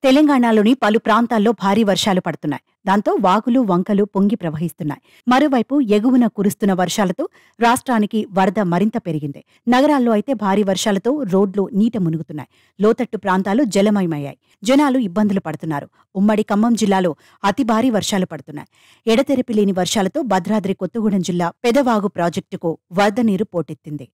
తెలంగాణలోని పలు ప్రాంతాల్లో భారీ వర్షాలు పడుతున్నాయి దాంతో వాగులు వంకలు పొంగి ప్రవహిస్తున్నాయి మరోవైపు ఎగువన కురుస్తున్న వర్షాలతో రాష్ట్రానికి వరద మరింత పెరిగింది నగరాల్లో అయితే భారీ వర్షాలతో రోడ్లు నీట మునుగుతున్నాయి లోతట్టు ప్రాంతాలు జలమయమయ్యాయి జనాలు ఇబ్బందులు పడుతున్నారు ఉమ్మడి ఖమ్మం జిల్లాలో అతి భారీ వర్షాలు పడుతున్నాయి ఎడతెరిపి లేని వర్షాలతో భద్రాద్రి కొత్తగూడెం జిల్లా పెదవాగు ప్రాజెక్టుకు వరద నీరు పోటెత్తింది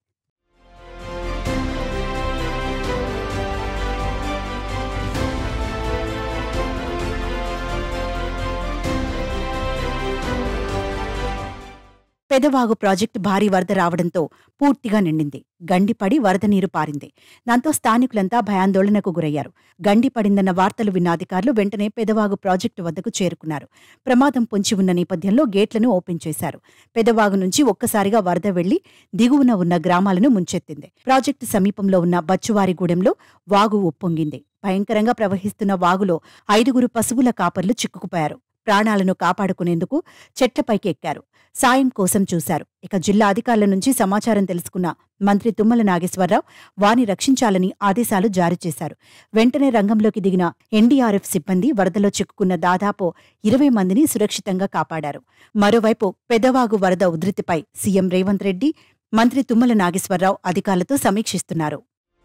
పెదవాగు ప్రాజెక్టు భారీ వరద రావడంతో పూర్తిగా నిండింది గండిపడి వరద నీరు పారింది దాంతో స్థానికులంతా భయాందోళనకు గురయ్యారు గండి పడిందన్న వార్తలు విన్న అధికారులు వెంటనే పెదవాగు ప్రాజెక్టు వద్దకు చేరుకున్నారు ప్రమాదం పొంచి ఉన్న నేపథ్యంలో గేట్లను ఓపెన్ చేశారు పెదవాగు నుంచి ఒక్కసారిగా వరద వెళ్లి దిగువన ఉన్న గ్రామాలను ముంచెత్తింది ప్రాజెక్టు సమీపంలో ఉన్న బచ్చువారిగూడెంలో వాగు ఉప్పొంగింది భయంకరంగా ప్రవహిస్తున్న వాగులో ఐదుగురు పశువుల కాపర్లు చిక్కుకుపోయారు ప్రాణాలను కాపాడుకునేందుకు చెట్లపైకి ఎక్కారు సాయం కోసం చూశారు ఇక జిల్లా అధికారుల నుంచి సమాచారం తెలుసుకున్న మంత్రి తుమ్మల నాగేశ్వరరావు వారిని రక్షించాలని ఆదేశాలు జారీ చేశారు వెంటనే రంగంలోకి దిగిన ఎన్డీఆర్ఎఫ్ సిబ్బంది వరదలో చిక్కుకున్న దాదాపు ఇరవై మందిని సురక్షితంగా కాపాడారు మరోవైపు పెదవాగు వరద ఉధృతిపై సీఎం రేవంత్ రెడ్డి మంత్రి తుమ్మల నాగేశ్వరరావు అధికారులతో సమీక్షిస్తున్నారు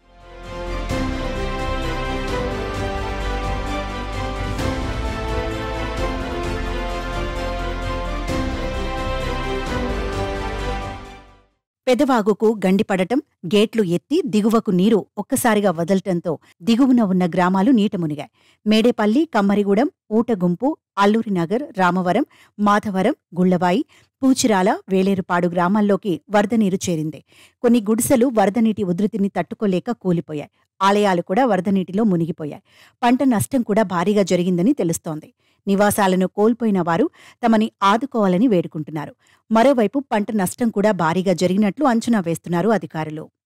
పెదవాగుకు గండిపడటం గేట్లు ఎత్తి దిగువకు నీరు ఒక్కసారిగా వదలటంతో దిగువన ఉన్న గ్రామాలు నీట మునిగాయి మేడేపల్లి కమ్మరిగూడెం ఊటగుంపు అల్లూరినగర్ రామవరం మాధవరం గుళ్లవాయి పూచిరాల వేలేరుపాడు గ్రామాల్లోకి వరద నీరు చేరింది కొన్ని గుడిసెలు వరద నీటి ఉధృతిని తట్టుకోలేక కూలిపోయాయి ఆలయాలు కూడా వరద నీటిలో మునిగిపోయాయి పంట నష్టం కూడా భారీగా జరిగిందని తెలుస్తోంది నివాసాలను కోల్పోయిన వారు తమని ఆదుకోవాలని వేడుకుంటున్నారు మరోవైపు పంట నష్టం కూడా భారీగా జరిగినట్లు అంచనా వేస్తున్నారు అధికారులు